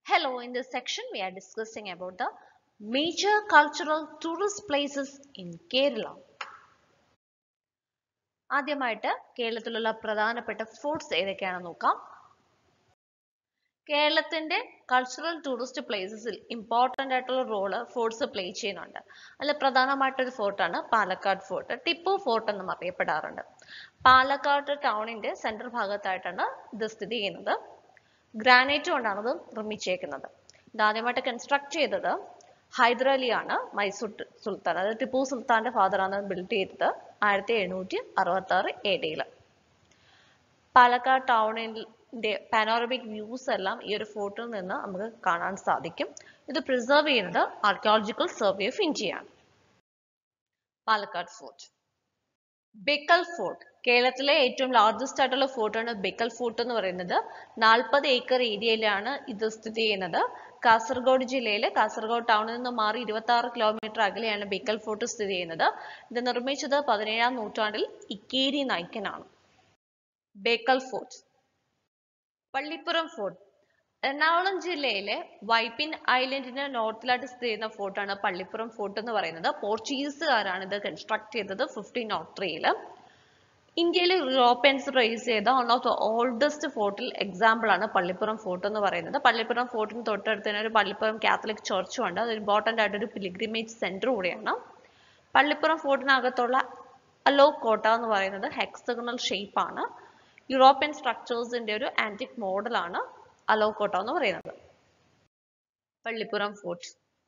Hello, in this section we are discussing about the major cultural tourist places in Kerala. ആദ്യമായിട്ട് കേരളത്തിലുള്ള പ്രധാനപ്പെട്ട forts ഏതൊക്കെയാണെന്ന് നോക്കാം കേരളത്തിന്റെ കൾച്ചറൽ ടൂറിസ്റ്റ് പ്ലേസസിൽ ഇമ്പോർട്ടന്റ് ആയിട്ടുള്ള റോള് ഫോർട്ട്സ് പ്ലേ ചെയ്യുന്നുണ്ട് അതിൽ പ്രധാനമായിട്ടൊരു ഫോർട്ടാണ് പാലക്കാട് ഫോർട്ട് ടിപ്പു ഫോർട്ട് എന്നും അറിയപ്പെടാറുണ്ട് പാലക്കാട് ടൗണിന്റെ സെൻട്രൽ ഭാഗത്തായിട്ടാണ് ഇത് സ്ഥിതി ചെയ്യുന്നത് ഗ്രാനൈറ്റ് കൊണ്ടാണ് ഇത് നിർമ്മിച്ചേക്കുന്നത് ഇത് ആദ്യമായിട്ട് കൺസ്ട്രക്ട് ചെയ്തത് ഹൈദരാലിയാണ് മൈസൂർ സുൽത്താൻ അതായത് ടിപ്പു സുൽത്താന്റെ ഫാദറാണ് ബിൽഡ് ചെയ്തത് ആയിരത്തി എഴുന്നൂറ്റി അറുപത്തി ആറ് എ ഡിയിൽ പാലക്കാട് ടൗണിന്റെ പാനോറമിക് വ്യൂസ് എല്ലാം ഈ ഒരു ഫോർട്ടിൽ നിന്ന് നമുക്ക് കാണാൻ സാധിക്കും ഇത് പ്രിസർവ് ചെയ്യുന്നത് ആർക്കിയോളജിക്കൽ സർവേ ഓഫ് ഇന്ത്യയാണ് പാലക്കാട് ഫോർട്ട് ബേക്കൽ ഫോർട്ട് കേരളത്തിലെ ഏറ്റവും ലാർജസ്റ്റ് ആയിട്ടുള്ള ഫോർട്ടാണ് ബേക്കൽ ഫോർട്ട് എന്ന് പറയുന്നത് നാൽപ്പത് ഏക്കർ ഏരിയയിലാണ് ഇത് സ്ഥിതി ചെയ്യുന്നത് കാസർഗോഡ് ജില്ലയിലെ കാസർഗോഡ് ടൗണിൽ നിന്ന് മാറി ഇരുപത്തി ആറ് കിലോമീറ്റർ അകലെയാണ് ബേക്കൽ ഫോർട്ട് സ്ഥിതി ചെയ്യുന്നത് ഇത് നിർമ്മിച്ചത് പതിനേഴാം നൂറ്റാണ്ടിൽ ഇക്കേരി നായ്ക്കനാണ് ബേക്കൽ ഫോർട്ട് പള്ളിപ്പുറം ഫോർട്ട് എറണാകുളം ജില്ലയിലെ വൈപ്പിൻ ഐലൻഡിന് നോർത്തിലായിട്ട് സ്ഥിതി ചെയ്യുന്ന ഫോർട്ടാണ് പള്ളിപ്പുറം ഫോർട്ട് എന്ന് പറയുന്നത് പോർച്ചുഗീസുകാരാണ് ഇത് കൺസ്ട്രക്ട് ചെയ്തത് ഫിഫ്റ്റീൻ നോട്ട് ത്രീയില് ഇന്ത്യയിൽ യൂറോപ്യൻസ് റേസ് ചെയ്ത വൺ ഓഫ് ദ ഓൾഡസ്റ്റ് ഫോർട്ടിൽ എക്സാമ്പിൾ ആണ് പള്ളിപ്പുറം ഫോർട്ട് എന്ന് പറയുന്നത് പള്ളിപ്പുറം ഫോർട്ടിന് തൊട്ടടുത്ത് തന്നെ ഒരു പള്ളിപ്പുറം കാത്തലിക് ചർച്ചും ഉണ്ട് അത് ഇമ്പോർട്ടൻ്റ് ആയിട്ടൊരു പിലിഗ്രിമേജ് സെന്റർ കൂടിയാണ് പള്ളിപ്പുറം ഫോർട്ടിനകത്തുള്ള അലോ കോട്ട എന്ന് പറയുന്നത് ഹെക്സഗണൽ ഷേപ്പ് ആണ് യൂറോപ്യൻ സ്ട്രക്ചേഴ്സിന്റെ ഒരു ആന്റിക് മോഡലാണ് അലോ കോട്ട എന്ന് പറയുന്നത് പള്ളിപ്പുറം ഫോർട്ട്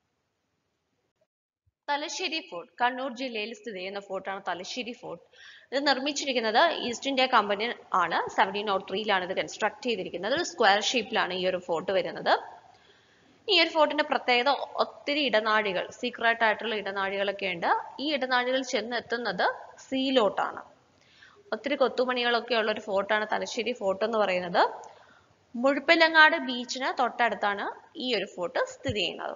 തലശ്ശേരി ഫോർട്ട് കണ്ണൂർ ജില്ലയിൽ സ്ഥിതി ചെയ്യുന്ന ഫോർട്ടാണ് തലശ്ശേരി ഫോർട്ട് ഇത് നിർമ്മിച്ചിരിക്കുന്നത് ഈസ്റ്റ് ഇന്ത്യ കമ്പനി ആണ് സെവൻറ്റീൻ നോട്ട് ത്രീയിലാണ് ഇത് കൺസ്ട്രക്ട് ചെയ്തിരിക്കുന്നത് ഒരു സ്ക്വയർ ഷേപ്പിലാണ് ഈ ഒരു ഫോർട്ട് വരുന്നത് ഈ ഒരു ഫോർട്ടിന്റെ പ്രത്യേകത ഒത്തിരി ഇടനാഴികൾ സീക്രട്ട് ആയിട്ടുള്ള ഇടനാഴികളൊക്കെ ഉണ്ട് ഈ ഇടനാഴികൾ ചെന്നെത്തുന്നത് സീലോട്ടാണ് ഒത്തിരി കൊത്തുപണികളൊക്കെ ഉള്ള ഒരു ഫോർട്ടാണ് തലശ്ശേരി ഫോർട്ട് എന്ന് പറയുന്നത് മുഴുപ്പിലങ്ങാട് ബീച്ചിന് തൊട്ടടുത്താണ് ഈ ഒരു ഫോർട്ട് സ്ഥിതി ചെയ്യുന്നത്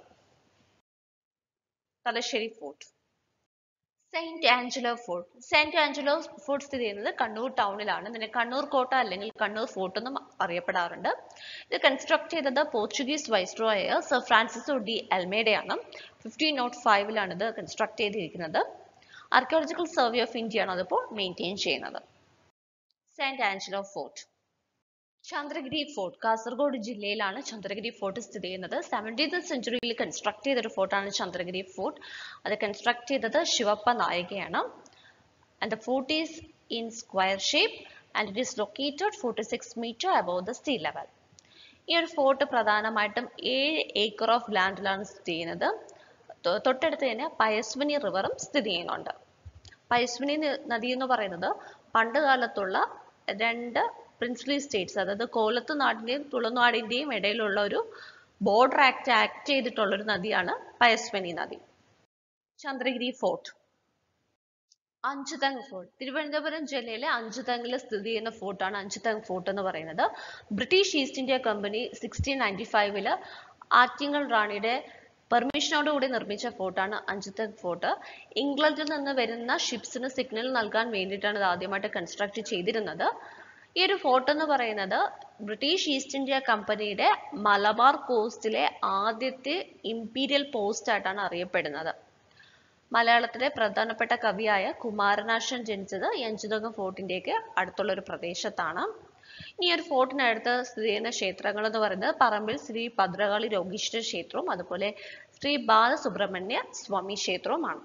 Thalassery fort saint Angelo fort saint Angelo fort സ്ഥിതി ചെയ്യുന്നത് കണ്ണൂർ ടൗണിലാണ് ഇതിനെ കണ്ണൂർ കോട്ട അല്ലെങ്കിൽ കണ്ണൂർ ഫോർട്ട് എന്നും അറിയപ്പെടാറുണ്ട് ഇത് കൺസ്ട്രക്ട് ചെയ്തത് Portuguese viceroy sir Francisco de അൽമേഡയാണ് ഫിഫ്റ്റീൻ നോട്ട് ഫൈവിലാണ് ഇത് കൺസ്ട്രക്ട് ചെയ്തിരിക്കുന്നത് ആർക്കിയോളജിക്കൽ സർവേ ഓഫ് ഇന്ത്യ ആണ് അതിപ്പോൾ മെയിൻറ്റെയിൻ ചെയ്യുന്നത് saint Angelo fort Chandragiri fort Kasaragod ജില്ലയിലാണ് ചന്ദ്രഗിരി ഫോർട്ട് സ്ഥിതി ചെയ്യുന്നത് സെവൻറ്റീൻത് സെഞ്ചുറിയിൽ കൺസ്ട്രക്ട് ചെയ്തൊരു ഫോർട്ടാണ് ചന്ദ്രഗിരി ഫോർട്ട് അത് കൺസ്ട്രക്ട് ചെയ്തത് ശിവപ്പ നായികയാണ് and the fort is in square shape and it is located forty six metre above the sea level ഈ ഒരു ഫോർട്ട് പ്രധാനമായിട്ടും ഏഴ് ഏക്കർ ഓഫ് ലാൻഡിലാണ് സ്ഥിതി ചെയ്യുന്നത് തൊട്ടടുത്ത് തന്നെ പയസ്വിനി റിവറും സ്ഥിതി ചെയ്യുന്നുണ്ട് പയസ്വിനി നദി എന്ന് പറയുന്നത് പണ്ട് കാലത്തുള്ള രണ്ട് പ്രിൻസ്ലി സ്റ്റേറ്റ്സ് അതായത് കോലത്ത് നാടിന്റെയും തുളുനാടിന്റെയും ഇടയിലുള്ള ഒരു ബോർഡർ ആക്ട് ആക്ട് ചെയ്തിട്ടുള്ള ഒരു നദിയാണ് പയസ്വനി നദി ചന്ദ്രഗിരി ഫോർട്ട് അഞ്ചുതങ് ഫോർട്ട് തിരുവനന്തപുരം ജില്ലയിലെ അഞ്ചുതങ്ങിൽ സ്ഥിതി ചെയ്യുന്ന ഫോർട്ടാണ് അഞ്ചുതങ് ഫോർട്ട് എന്ന് പറയുന്നത് British east India company sixteen ninety ഫൈവില് ആറ്റിങ്ങൽ റാണിയുടെ പെർമിഷനോടുകൂടി നിർമ്മിച്ച ഫോർട്ടാണ് അഞ്ചുതങ് ഫോർട്ട് ഇംഗ്ലണ്ടിൽ നിന്ന് വരുന്ന ഷിപ്സിന് സിഗ്നൽ നൽകാൻ വേണ്ടിയിട്ടാണ് ഇത് ആദ്യമായിട്ട് കൺസ്ട്രക്ട് ചെയ്തിരുന്നത് ഈ ഒരു ഫോർട്ട് എന്ന് പറയുന്നത് ബ്രിട്ടീഷ് ഈസ്റ്റ് ഇന്ത്യ കമ്പനിയുടെ മലബാർ കോസ്റ്റിലെ ആദ്യത്തെ ഇമ്പീരിയൽ പോസ്റ്റ് ആയിട്ടാണ് അറിയപ്പെടുന്നത് മലയാളത്തിലെ പ്രധാനപ്പെട്ട കവിയായ കുമാരനാശൻ ജനിച്ചത് യഞ്ചുതകം ഫോർട്ടിന്റെയൊക്കെ അടുത്തുള്ള ഒരു പ്രദേശത്താണ് ഈ ഒരു ഫോർട്ടിനടുത്ത് സ്ഥിതി ചെയ്യുന്ന ക്ഷേത്രങ്ങൾ എന്ന് പറയുന്നത് പറമ്പിൽ ശ്രീ ഭദ്രകാളി രോഗീശ്വര ക്ഷേത്രവും അതുപോലെ ശ്രീ ബാലസുബ്രഹ്മണ്യ സ്വാമി ക്ഷേത്രവുമാണ്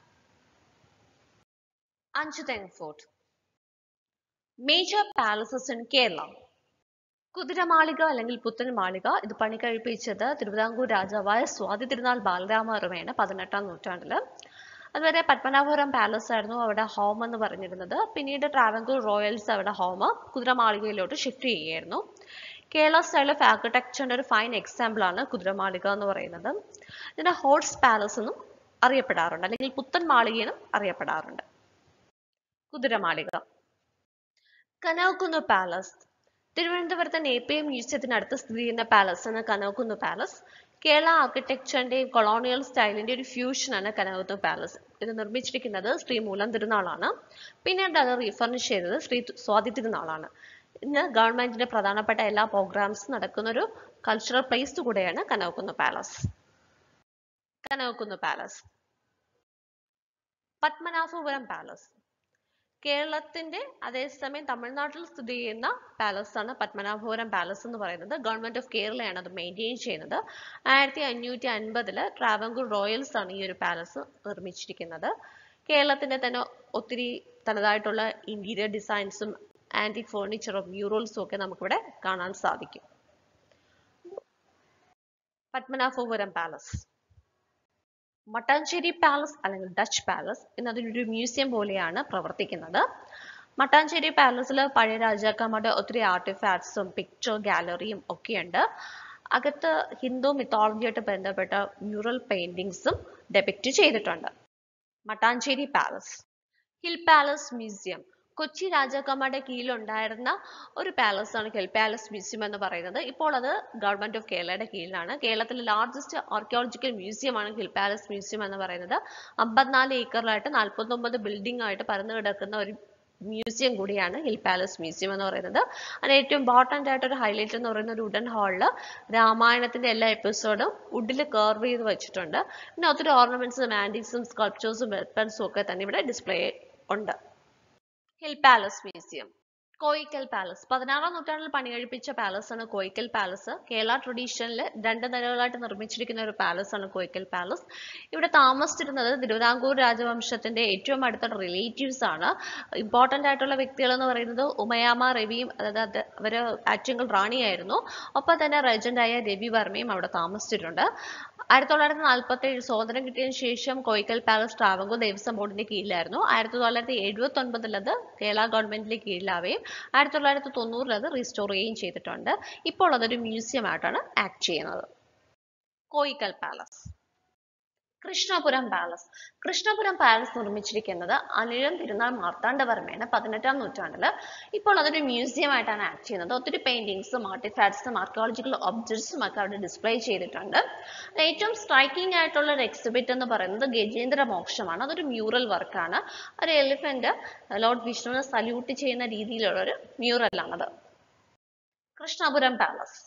Anchuthengu fort major palaces in Kerala Kuthiramalika അല്ലെങ്കിൽ പുത്തൻ മാളിക ഇത് പണി കഴിപ്പിച്ചത് തിരുവിതാംകൂർ രാജാവായ സ്വാതി തിരുനാൾ ബാലരാമവർമ്മയാണ് പതിനെട്ടാം നൂറ്റാണ്ടില് അതുവരെ പത്മനാഭപുരം പാലസ് ആയിരുന്നു അവിടെ ഹോം എന്ന് പറഞ്ഞിരുന്നത് പിന്നീട് ട്രാവൻകൂർ റോയൽസ് അവിടെ ഹോം കുതിരമാളികയിലോട്ട് ഷിഫ്റ്റ് ചെയ്യുകയായിരുന്നു കേരള സ്റ്റൈൽ ഓഫ് ആർക്കിടെക്ചറിന്റെ ഒരു ഫൈൻ എക്സാമ്പിൾ ആണ് കുതിരമാളിക എന്ന് പറയുന്നത് ഇതിനെ ഹോർസ് പാലസ് എന്നും അറിയപ്പെടാറുണ്ട് അല്ലെങ്കിൽ പുത്തൻ മാളിക എന്നും അറിയപ്പെടാറുണ്ട് കുതിരമാളിക കനൗക്കുന്ന് പാലസ് തിരുവനന്തപുരത്തെ നേപ്പിയം മ്യൂസിയത്തിനടുത്ത് സ്ഥിതി ചെയ്യുന്ന പാലസ് ആണ് കനൗക്കുന്ന് പാലസ് കേരള ആർക്കിടെക്ചറിന്റെയും കൊളോണിയൽ സ്റ്റൈലിന്റെ ഒരു ഫ്യൂഷനാണ് കനൗക്കുന്ന് പാലസ് ഇത് നിർമ്മിച്ചിരിക്കുന്നത് ശ്രീ മൂലം തിരുനാളാണ് പിന്നീട് അത് റീഫർണിഷ് ചെയ്തത് ശ്രീ സ്വാതി തിരുനാളാണ് ഇന്ന് ഗവൺമെന്റിന്റെ പ്രധാനപ്പെട്ട എല്ലാ പ്രോഗ്രാംസും നടക്കുന്ന ഒരു കൾച്ചറൽ പ്ലേസ് കൂടെയാണ് Kanakakkunnu palace Kanakakkunnu palace Padmanabhapuram palace കേരളത്തിന്റെ അതേസമയം തമിഴ്നാട്ടിൽ സ്ഥിതി ചെയ്യുന്ന പാലസ് ആണ് പത്മനാഭപുരം പാലസ് എന്ന് പറയുന്നത് ഗവൺമെന്റ് ഓഫ് കേരളയാണ് അത് മെയിൻറ്റെയിൻ ചെയ്യുന്നത് ആയിരത്തി അഞ്ഞൂറ്റി അൻപതില് ട്രാവൻകൂർ റോയൽസ് ആണ് ഈ ഒരു പാലസ് നിർമ്മിച്ചിരിക്കുന്നത് കേരളത്തിന്റെ തന്നെ ഒത്തിരി തനതായിട്ടുള്ള ഇന്റീരിയർ ഡിസൈൻസും ആന്റിക് ഫേർണിച്ചറും മ്യൂറൽസും ഒക്കെ നമുക്കിവിടെ കാണാൻ സാധിക്കും പത്മനാഭപുരം പാലസ് മട്ടാഞ്ചേരി പാലസ് അല്ലെങ്കിൽ ഡച്ച് പാലസ് ഇന്ന് അതൊരു മ്യൂസിയം പോലെയാണ് പ്രവർത്തിക്കുന്നത് മട്ടാഞ്ചേരി പാലസിൽ പഴയ രാജാക്കന്മാരുടെ ഒത്തിരി ആർട്ടിഫാക്ട്സും പിക്ചർ ഗാലറിയും ഒക്കെയുണ്ട് അകത്ത് ഹിന്ദു മിത്തോളജിയായിട്ട് ബന്ധപ്പെട്ട മ്യൂറൽ പെയിന്റിങ്സും ഡെപിക്റ്റ് ചെയ്തിട്ടുണ്ട് Mattancherry palace hill palace museum Kochi രാജാക്കന്മാരുടെ കീഴിലുണ്ടായിരുന്ന ഒരു പാലസ് ആണ് ഹിൽ പാലസ് മ്യൂസിയം എന്ന് പറയുന്നത് ഇപ്പോൾ അത് ഗവൺമെന്റ് ഓഫ് കേരളയുടെ കീഴിലാണ് കേരളത്തിലെ ലാർജസ്റ്റ് ആർക്കിയോളജിക്കൽ മ്യൂസിയം ആണ് ഹിൽ പാലസ് മ്യൂസിയം എന്ന് പറയുന്നത് അമ്പത്തിനാല് ഏക്കറിലായിട്ട് നാൽപ്പത്തൊമ്പത് ബിൽഡിംഗ് ആയിട്ട് പരന്നു കിടക്കുന്ന ഒരു മ്യൂസിയം കൂടിയാണ് ഹിൽ പാലസ് മ്യൂസിയം എന്ന് പറയുന്നത് അതിന് ഏറ്റവും ഇമ്പോർട്ടൻ്റ് ആയിട്ട് ഒരു ഹൈലൈറ്റ് എന്ന് പറയുന്ന ഒരു വുഡൻ ഹാളിൽ രാമായണത്തിന്റെ എല്ലാ എപ്പിസോഡും വുഡിൽ കർവ് ചെയ്ത് വെച്ചിട്ടുണ്ട് പിന്നെ ഒത്തിരി ഓർണമെന്റ്സും ആൻറ്റീക്സും സ്കൾപ്ചേഴ്സും വെപ്പൺസും ഒക്കെ തന്നെ ഇവിടെ ഡിസ്പ്ലേ ഉണ്ട് hill palace museum Koyikkal palace പതിനാറാം നൂറ്റാണ്ടിൽ പണികഴിപ്പിച്ച പാലസ് ആണ് കോയിക്കൽ പാലസ് കേരള ട്രഡീഷനിൽ രണ്ട് നിലകളായിട്ട് നിർമ്മിച്ചിരിക്കുന്ന ഒരു പാലസ് ആണ് കോയിക്കൽ പാലസ് ഇവിടെ താമസിച്ചിരുന്നത് തിരുവിതാംകൂർ രാജവംശത്തിന്റെ ഏറ്റവും അടുത്ത റിലേറ്റീവ്സ് ആണ് ഇമ്പോർട്ടന്റ് ആയിട്ടുള്ള വ്യക്തികൾ എന്ന് പറയുന്നത് ഉമയാമ രവിയും അതായത് അവര് ആറ്റിങ്കൽ റാണിയായിരുന്നു ഒപ്പം തന്നെ regent ആയ രവിവർമ്മയും അവിടെ താമസിച്ചിട്ടുണ്ട് ആയിരത്തി തൊള്ളായിരത്തി നാൽപ്പത്തി ഏഴ് സ്വാതന്ത്ര്യം കിട്ടിയതിനു ശേഷം കോയിക്കൽ പാലസ് ട്രാവൻകൂർ ദേവസ്വം ബോർഡിന്റെ കീഴിലായിരുന്നു ആയിരത്തി തൊള്ളായിരത്തി എഴുപത്തി ഒൻപതിൽ അത് കേരള ഗവൺമെന്റിന്റെ കീഴിലാവുകയും ആയിരത്തി തൊള്ളായിരത്തി തൊണ്ണൂറിൽ അത് റീസ്റ്റോർ ചെയ്യുകയും ചെയ്തിട്ടുണ്ട് ഇപ്പോൾ അതൊരു മ്യൂസിയം ആയിട്ടാണ് ആക്ട് ചെയ്യുന്നത് Koyikkal palace Krishnapuram palace Krishnapuram palace നിർമ്മിച്ചിരിക്കുന്നത് അനിഴം തിരുനാൾ മാർത്താണ്ഡവർമ്മയാണ് പതിനെട്ടാം നൂറ്റാണ്ടില് ഇപ്പോൾ അതൊരു മ്യൂസിയം ആയിട്ടാണ് ആക്ട് ചെയ്യുന്നത് ഒത്തിരി പെയിന്റിങ്സും ആർട്ടിഫാക്ട്സും ആർക്കിയോളജിക്കൽ ഒബ്ജക്ട്സും ഒക്കെ അവിടെ ഡിസ്പ്ലേ ചെയ്തിട്ടുണ്ട് ഏറ്റവും സ്ട്രൈക്കിംഗ് ആയിട്ടുള്ള ഒരു എക്സിബിറ്റ് എന്ന് പറയുന്നത് ഗജേന്ദ്ര മോക്ഷമാണ് അതൊരു മ്യൂറൽ വർക്കാണ് ഒരു എലിഫന്റ് ലോർഡ് വിഷ്ണുവിനെ സല്യൂട്ട് ചെയ്യുന്ന രീതിയിലുള്ള ഒരു മ്യൂറലാണത് കൃഷ്ണപുരം പാലസ്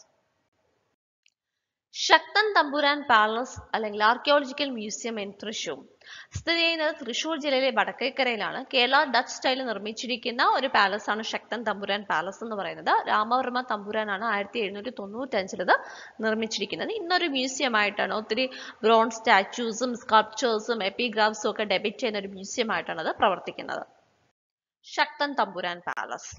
ശക്തൻ തമ്പുരാൻ പാലസ് അല്ലെങ്കിൽ ആർക്കിയോളജിക്കൽ മ്യൂസിയം ഇൻ തൃശൂർ സ്ഥിതി ചെയ്യുന്നത് തൃശൂർ ജില്ലയിലെ വടക്കേക്കരയിലാണ് കേരള ഡച്ച് സ്റ്റൈലിൽ നിർമ്മിച്ചിരിക്കുന്ന ഒരു പാലസ് ആണ് ശക്തൻ തമ്പുരാൻ പാലസ് എന്ന് പറയുന്നത് രാമവർമ്മ തമ്പുരാനാണ് ആയിരത്തി എഴുന്നൂറ്റി തൊണ്ണൂറ്റഞ്ചിൽ ഇത് നിർമ്മിച്ചിരിക്കുന്നത് ഇന്നൊരു മ്യൂസിയം ആയിട്ടാണ് ഒത്തിരി ബ്രോൺസ് സ്റ്റാച്യൂസും സ്കൾപ്ചേഴ്സും എപ്പിഗ്രാഫ്സും ഒക്കെ ഡെബിറ്റ് ചെയ്യുന്ന ഒരു മ്യൂസിയം ആയിട്ടാണ് അത് പ്രവർത്തിക്കുന്നത് ശക്തൻ തമ്പുരാൻ പാലസ്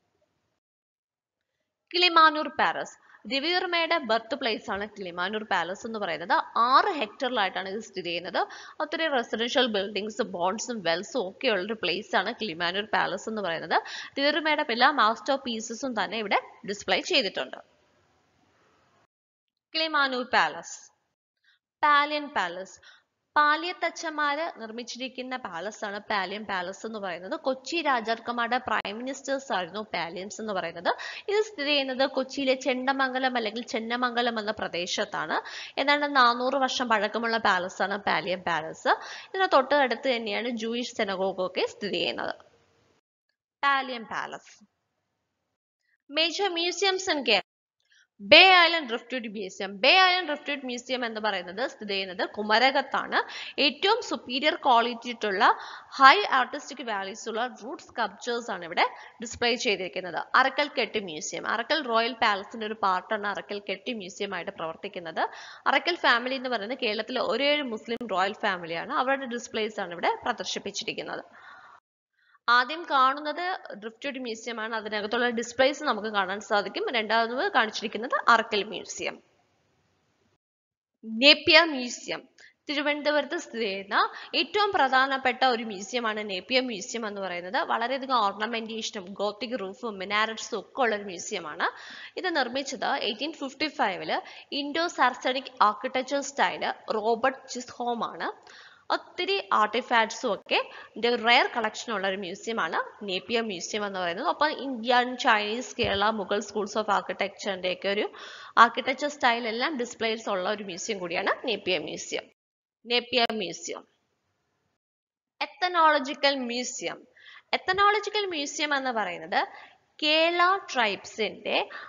കിളിമാനൂർ പാലസ് രവിവർമ്മയുടെ ബർത്ത് പ്ലേസ് ആണ് കിളിമാനൂർ പാലസ് എന്ന് പറയുന്നത് ആറ് ഹെക്ടറിലായിട്ടാണ് ഇത് സ്ഥിതി ചെയ്യുന്നത് ഒത്തിരി റെസിഡൻഷ്യൽ ബിൽഡിങ്സും ബോൺസും വെൽസും ഒക്കെ ഉള്ള ഒരു പ്ലേസ് ആണ് കിളിമാനൂർ പാലസ് എന്ന് പറയുന്നത് രവിവർമ്മയുടെ എല്ലാ മാസ്റ്റർ പീസസും തന്നെ ഇവിടെ ഡിസ്പ്ലേ ചെയ്തിട്ടുണ്ട് കിളിമാനൂർ പാലസ് പാലിയൻ പാലസ് പാലിയത്തച്ഛന്മാര് നിർമ്മിച്ചിരിക്കുന്ന പാലസ് ആണ് പാലിയൻ പാലസ് എന്ന് പറയുന്നത് കൊച്ചി രാജാക്കന്മാരുടെ പ്രൈം മിനിസ്റ്റേഴ്സ് ആയിരുന്നു പാലിയൻസ് എന്ന് പറയുന്നത് ഇത് സ്ഥിതി ചെയ്യുന്നത് കൊച്ചിയിലെ ചെണ്ടമംഗലം അല്ലെങ്കിൽ ചെന്നമംഗലം എന്ന പ്രദേശത്താണ് ഏതാണ്ട് നാനൂറ് വർഷം പഴക്കമുള്ള പാലസ് ആണ് പാലിയൻ പാലസ് ഇതിന് തൊട്ടടുത്ത് തന്നെയാണ് ജൂയിഷ് സെനഗോഗ് ഒക്കെ സ്ഥിതി ചെയ്യുന്നത് Paliyam palace major museums in Kerala bay island driftwood museum bay island driftwood museum എന്ന് പറയുന്നത് സ്ഥിതി ചെയ്യുന്നത് കുമരകത്താണ് ഏറ്റവും സുപ്പീരിയർ ക്വാളിറ്റി ആയിട്ടുള്ള ഹൈ ആർട്ടിസ്റ്റിക് വാല്യൂസ് ഉള്ള റൂട്ട് സ്കൾപ്ചേഴ്സ് ആണ് ഇവിടെ ഡിസ്പ്ലേ ചെയ്തിരിക്കുന്നത് അറക്കൽ കെട്ടി മ്യൂസിയം അറക്കൽ റോയൽ പാലസിന്റെ ഒരു പാർട്ടാണ് അറക്കൽ കെട്ടി മ്യൂസിയം ആയിട്ട് പ്രവർത്തിക്കുന്നത് അറക്കൽ ഫാമിലി എന്ന് പറയുന്നത് കേരളത്തിലെ ഒരേ ഒരു മുസ്ലിം റോയൽ ഫാമിലിയാണ് അവരുടെ ഡിസ്പ്ലേസ് ആണ് ഇവിടെ പ്രദർശിപ്പിച്ചിരിക്കുന്നത് ആദ്യം കാണുന്നത് ഡ്രിഫ്റ്റഡ് മ്യൂസിയം ആണ് അതിനകത്തുള്ള ഡിസ്പ്ലേസ് നമുക്ക് കാണാൻ സാധിക്കും രണ്ടാമത് കാണിച്ചിരിക്കുന്നത് അറക്കൽ മ്യൂസിയം നേപ്പിയർ മ്യൂസിയം തിരുവനന്തപുരത്ത് സ്ഥിതി ചെയ്യുന്ന ഏറ്റവും പ്രധാനപ്പെട്ട ഒരു മ്യൂസിയമാണ് നേപ്പിയർ മ്യൂസിയം എന്ന് പറയുന്നത് വളരെയധികം ഓർണമെന്റേഷനും ഗോത്തിക് റൂഫും മിനാരറ്റ്സും ഒക്കെ ഉള്ള ഒരു മ്യൂസിയമാണ് ഇത് നിർമ്മിച്ചത് എയ്റ്റീൻ ഫിഫ്റ്റി ഫൈവില് Indo Saracenic architecture style Robert Chisholm ആണ് ഒത്തിരി ആർട്ടിഫാക്ട്സും ഒക്കെ റയർ കളക്ഷൻ ഉള്ള ഒരു മ്യൂസിയമാണ് നേപ്പിയർ മ്യൂസിയം എന്ന് പറയുന്നത് ഒപ്പം Indian Chinese Kerala Mughal schools of ആർക്കിടെക്ചറിന്റെ ഒക്കെ ഒരു ആർക്കിടെക്ചർ സ്റ്റൈൽ എല്ലാം ഡിസ്പ്ലേസ് ഉള്ള ഒരു മ്യൂസിയം കൂടിയാണ് Napier museum Napier museum ethnological museum ethnological museum എന്ന് പറയുന്നത് കേരള ട്രൈബ്സിന്റെ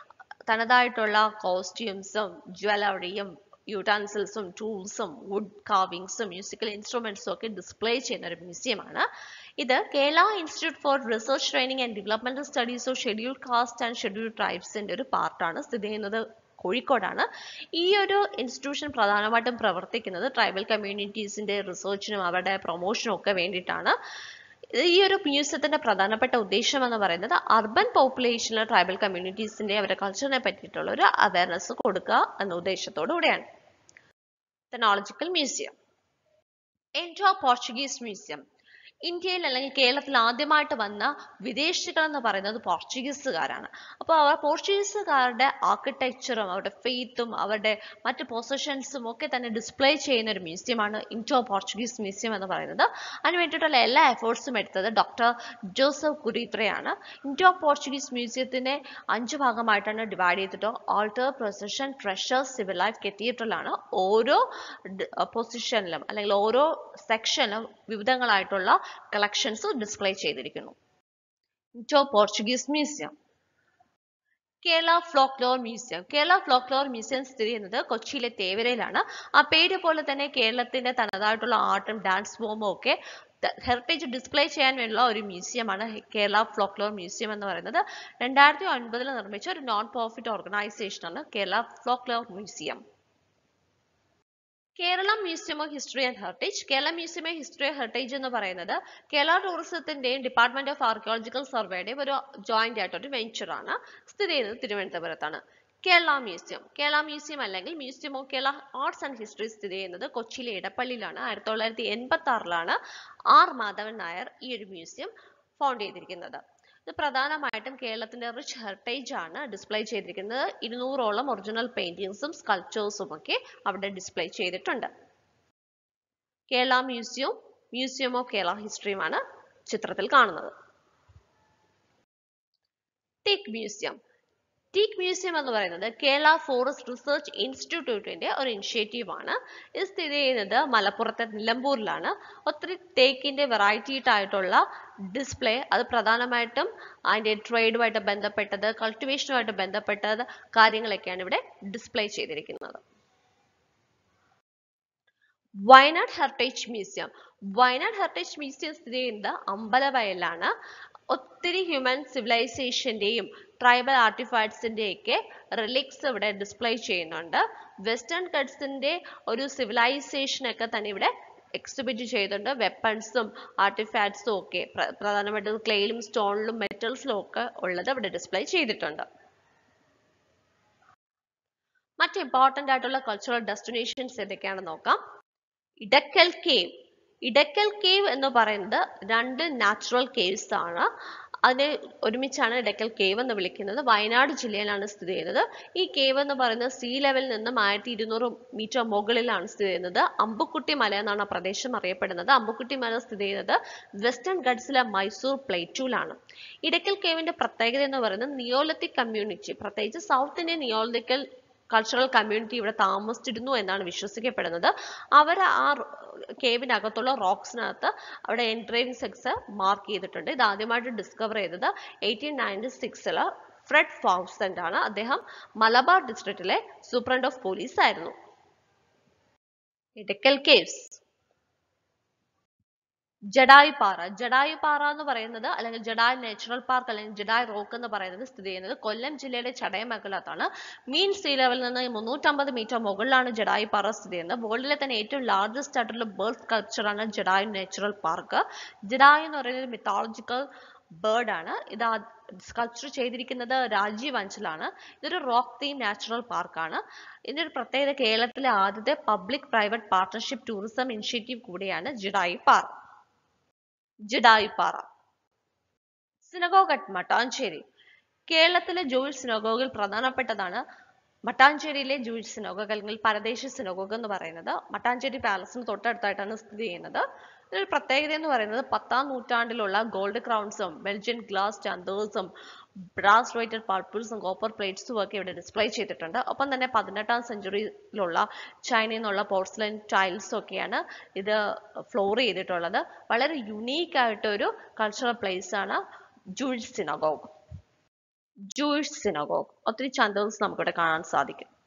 തനതായിട്ടുള്ള കോസ്റ്റ്യൂംസും ജ്വല്ലറിയും യൂട്ടാൻസിൽസും ടൂൾസും വുഡ് കാർവിങ്സും മ്യൂസിക്കൽ ഇൻസ്ട്രുമെന്റ്സും ഒക്കെ ഡിസ്പ്ലേ ചെയ്യുന്ന ഒരു മ്യൂസിയമാണ് ഇത് Kerala institute for research training and developmental studies of schedule caste and schedule ട്രൈബ്സിന്റെ ഒരു പാർട്ടാണ് സ്ഥിതി ചെയ്യുന്നത് കോഴിക്കോടാണ് ഈ ഒരു ഇൻസ്റ്റിറ്റ്യൂഷൻ പ്രധാനമായിട്ടും പ്രവർത്തിക്കുന്നത് ട്രൈബൽ കമ്മ്യൂണിറ്റീസിന്റെ റിസർച്ചിനും അവരുടെ പ്രൊമോഷനും ഒക്കെ വേണ്ടിയിട്ടാണ് ഈ ഒരു മ്യൂസിയത്തിന്റെ പ്രധാനപ്പെട്ട ഉദ്ദേശം എന്ന് പറയുന്നത് അർബൻ പോപ്പുലേഷനിലെ ട്രൈബൽ കമ്മ്യൂണിറ്റീസിന്റെ അവരുടെ കൾച്ചറിനെ പറ്റിയിട്ടുള്ള ഒരു അവയർനെസ് കൊടുക്കുക എന്ന ഉദ്ദേശത്തോടു കൂടിയാണ് ethnological museum Indo Portuguese museum ഇന്ത്യയിൽ അല്ലെങ്കിൽ കേരളത്തിൽ ആദ്യമായിട്ട് വന്ന വിദേശികൾ എന്ന് പറയുന്നത് പോർച്ചുഗീസുകാരാണ് അപ്പോൾ അവർ പോർച്ചുഗീസുകാരുടെ ആർക്കിടെക്ചറും അവരുടെ ഫെയ്ത്തും അവരുടെ മറ്റ് പൊസിഷൻസും ഒക്കെ തന്നെ ഡിസ്പ്ലേ ചെയ്യുന്ന ഒരു മ്യൂസിയമാണ് ഇൻഡോ പോർച്ചുഗീസ് മ്യൂസിയം എന്ന് പറയുന്നത് അതിന് വേണ്ടിയിട്ടുള്ള എല്ലാ എഫേർട്സും എടുത്തത് ഡോക്ടർ ജോസഫ് കുരീത്രയാണ് ഇൻഡോ പോർച്ചുഗീസ് മ്യൂസിയത്തിനെ അഞ്ച് ഭാഗമായിട്ടാണ് ഡിവൈഡ് ചെയ്തിട്ട് altar procession treasure civil life കത്തീഡ്രലാണ് ഓരോ പൊസിഷനിലും അല്ലെങ്കിൽ ഓരോ സെക്ഷനിലും വിവിധങ്ങളായിട്ടുള്ള കളക്ഷൻസ് ഡിസ്പ്ലേ ചെയ്തിരിക്കുന്നു Indo Portuguese museum Kerala folklore museum Kerala folklore museum സ്ഥിതി ചെയ്യുന്നത് കൊച്ചിയിലെ തേവരയിലാണ് ആ പേര് പോലെ തന്നെ കേരളത്തിന്റെ തനതായിട്ടുള്ള ആർട്ടും ഡാൻസ് ഫോമും ഒക്കെ ഹെറിറ്റേജ് ഡിസ്പ്ലേ ചെയ്യാൻ വേണ്ടിയുള്ള ഒരു മ്യൂസിയമാണ് കേരള ഫ്ലോക്ലോർ മ്യൂസിയം എന്ന് പറയുന്നത് രണ്ടായിരത്തി ഒൻപതിൽ നിർമ്മിച്ച ഒരു നോൺ പ്രോഫിറ്റ് ഓർഗനൈസേഷനാണ് Kerala folklore museum Kerala museum of history and heritage Kerala museum of history and heritage എന്ന് പറയുന്നത് കേരള ടൂറിസത്തിന്റെയും ഡിപ്പാർട്ട്മെന്റ് ഓഫ് ആർക്കിയോളജിക്കൽ സർവേയുടെയും ഒരു ജോയിന്റ് ആയിട്ടൊരു വെഞ്ചർ ആണ് സ്ഥിതി ചെയ്യുന്നത് തിരുവനന്തപുരത്താണ് കേരള മ്യൂസിയം കേരള മ്യൂസിയം അല്ലെങ്കിൽ museum of Kerala arts and history സ്ഥിതി ചെയ്യുന്നത് കൊച്ചിയിലെ ഇടപ്പള്ളിയിലാണ് ആയിരത്തി തൊള്ളായിരത്തി എൺപത്തി ആറിലാണ് ആർ മാധവൻ നായർ ഈ ഒരു മ്യൂസിയം ഫൗണ്ട് ചെയ്തിരിക്കുന്നത് ഇത് പ്രധാനമായിട്ടും കേരളത്തിന്റെ റിച്ച് ഹെറിറ്റേജ് ആണ് ഡിസ്പ്ലേ ചെയ്തിരിക്കുന്നത് ഇരുന്നൂറോളം ഒറിജിനൽ പെയിന്റിങ്സും സ്കൾപ്ചേഴ്സും ഒക്കെ അവിടെ ഡിസ്പ്ലേ ചെയ്തിട്ടുണ്ട് Kerala museum museum of Kerala ഹിസ്റ്ററിയുമാണ് ചിത്രത്തിൽ കാണുന്നത് ടീക്ക് മ്യൂസിയം ടീക്ക് മ്യൂസിയം എന്ന് പറയുന്നത് കേരള ഫോറസ്റ്റ് റിസർച്ച് ഇൻസ്റ്റിറ്റ്യൂട്ടിന്റെ ഒരു ഇനിഷ്യേറ്റീവ് ആണ് ഇത് സ്ഥിതി ചെയ്യുന്നത് മലപ്പുറത്തെ നിലമ്പൂരിലാണ് ഒത്തിരി തേക്കിന്റെ വെറൈറ്റി ആയിട്ടുള്ള ഡിസ്പ്ലേ അത് പ്രധാനമായിട്ടും അതിന്റെ ട്രേഡുമായിട്ട് ബന്ധപ്പെട്ടത് കൾട്ടിവേഷനുമായിട്ട് ബന്ധപ്പെട്ടത് കാര്യങ്ങളൊക്കെയാണ് ഇവിടെ ഡിസ്പ്ലേ ചെയ്തിരിക്കുന്നത് Wayanad heritage museum Wayanad heritage museum സ്ഥിതി ചെയ്യുന്നത് അമ്പലവയലാണ് ഒത്തിരി ഹ്യൂമൻ സിവിലൈസേഷന്റെയും ട്രൈബൽ ആർട്ടിഫാക്ട്സിന്റെയൊക്കെ റിലിക്സ് ഇവിടെ ഡിസ്പ്ലേ ചെയ്യുന്നുണ്ട് വെസ്റ്റേൺ കട്ട്സിന്റെ ഒരു സിവിലൈസേഷൻ ഒക്കെ തന്നെ ഇവിടെ എക്സിബിറ്റ് ചെയ്തിട്ടുണ്ട് വെപ്പൺസും ആർട്ടിഫാക്ട്സും ഒക്കെ പ്രധാനമായിട്ടും ക്ലേയിലും സ്റ്റോണിലും മെറ്റൽസിലും ഒക്കെ ഉള്ളത് ഇവിടെ ഡിസ്പ്ലേ ചെയ്തിട്ടുണ്ട് മറ്റ് ഇമ്പോർട്ടന്റ് ആയിട്ടുള്ള കൾച്ചറൽ ഡെസ്റ്റിനേഷൻസ് ഏതൊക്കെയാണെന്ന് നോക്കാം ഇടക്കൽ കേവ് ഇടക്കൽ കേവ് എന്ന് പറയുന്നത് രണ്ട് നാച്ചുറൽ കേവ്സ് ആണ് അതിനെ ഒരുമിച്ചാണ് ഇടക്കൽ കേവ് എന്ന് വിളിക്കുന്നത് വയനാട് ജില്ലയിലാണ് സ്ഥിതി ചെയ്യുന്നത് ഈ കേവ് എന്ന് പറയുന്നത് സീ ലെവലിൽ നിന്നും ആയിരത്തി ഇരുന്നൂറ് മീറ്റർ മുകളിലാണ് സ്ഥിതി ചെയ്യുന്നത് അമ്പുക്കുട്ടി മല എന്നാണ് ആ പ്രദേശം അറിയപ്പെടുന്നത് അമ്പുക്കുട്ടി മല സ്ഥിതി ചെയ്യുന്നത് വെസ്റ്റേൺ ഗഡ്സിലെ മൈസൂർ പ്ലേറ്റൂലാണ് ഇടക്കൽ കേവിന്റെ പ്രത്യേകത എന്ന് പറയുന്നത് നിയോലിത്തിക് കമ്മ്യൂണിറ്റി പ്രത്യേകിച്ച് south Indian neolithical cultural community ഇവിടെ താമസിച്ചിരുന്നു എന്നാണ് വിശ്വസിക്കപ്പെടുന്നത് അവർ ആ കേവിനകത്തുള്ള റോക്സിനകത്ത് അവിടെ എൻട്രൻസ് എക്സ് മാർക്ക് ചെയ്തിട്ടുണ്ട് ഇത് ആദ്യമായിട്ട് ഡിസ്കവർ ചെയ്തത് എയ്റ്റീൻ നയൻറ്റി സിക്സിൽ ഫ്രെഡ് ഫൗസന്റ് ആണ് അദ്ദേഹം മലബാർ ഡിസ്ട്രിക്റ്റിലെ സൂപ്രണ്ട് ഓഫ് പോലീസ് ആയിരുന്നു ഇടക്കൽ കേവ്സ് ജഡായു പാറ ജഡായു പാറ എന്ന് പറയുന്നത് അല്ലെങ്കിൽ ജഡായു നാച്ചുറൽ പാർക്ക് അല്ലെങ്കിൽ ജഡായു റോക്ക് എന്ന് പറയുന്നത് സ്ഥിതി ചെയ്യുന്നത് കൊല്ലം ജില്ലയുടെ ചടയമംഗലത്താണ് മീൻ സീ ലെവലിൽ നിന്ന് മുന്നൂറ്റമ്പത് മീറ്റർ മുകളിലാണ് ജഡായു പാറ സ്ഥിതി ചെയ്യുന്നത് വേൾഡിലെ തന്നെ ഏറ്റവും ലാർജസ്റ്റ് ആയിട്ടുള്ള ബേർഡ് സ്കൾപ്ചറാണ് ജഡായു നാച്ചുറൽ പാർക്ക് ജഡായു എന്ന് പറയുന്നത് മിത്തോളജിക്കൽ ബേർഡ് ആണ് ഇത് സ്കൾപ്ചർ ചെയ്തിരിക്കുന്നത് രാജീവ് അഞ്ചലാണ് ഇതൊരു റോക്ക് തീം നാച്ചുറൽ പാർക്കാണ് ഇതിന്റെ ഒരു പ്രത്യേകത കേരളത്തിലെ ആദ്യത്തെ public private partnership tourism initiative കൂടിയാണ് ജിഡായി പാറ ജിഡായിപ്പാറ സിനഗോഗ് അറ്റ് മട്ടാഞ്ചേരി കേരളത്തിലെ ജൂയിഷ് സിനഗോഗിൽ പ്രധാനപ്പെട്ടതാണ് മട്ടാഞ്ചേരിയിലെ ജൂയിഷ് സിനഗോഗ് അല്ലെങ്കിൽ പരദേശി സിനഗോഗ് എന്ന് പറയുന്നത് മട്ടാഞ്ചേരി പാലസിന് തൊട്ടടുത്തായിട്ടാണ് സ്ഥിതി ചെയ്യുന്നത് ഇതിനൊരു പ്രത്യേകത എന്ന് പറയുന്നത് പത്താം നൂറ്റാണ്ടിലുള്ള ഗോൾഡ് ക്രൗൺസും ബെൽജിയൻ ഗ്ലാസ് ചാന്തേഴ്സും ബ്രാസ് റേറ്റഡ് പർപ്പിൾസും കോപ്പർ പ്ലേറ്റ്സും ഒക്കെ ഇവിടെ ഡിസ്പ്ലേ ചെയ്തിട്ടുണ്ട് ഒപ്പം തന്നെ പതിനെട്ടാം സെഞ്ചുറിയിലുള്ള ചൈനയിൽ നിന്നുള്ള പോർട്സ്ലൈൻ ടൈൽസും ഒക്കെയാണ് ഇത് ഫ്ലോർ ചെയ്തിട്ടുള്ളത് വളരെ യുണീക്ക് ആയിട്ടൊരു കൾച്ചറൽ പ്ലേസ് ആണ് ജൂയിഷ് സിനഗോഗ് ജൂയിഷ് സിനഗോഗ് ഒത്തിരി ചന്തോസ് നമുക്കിവിടെ കാണാൻ സാധിക്കും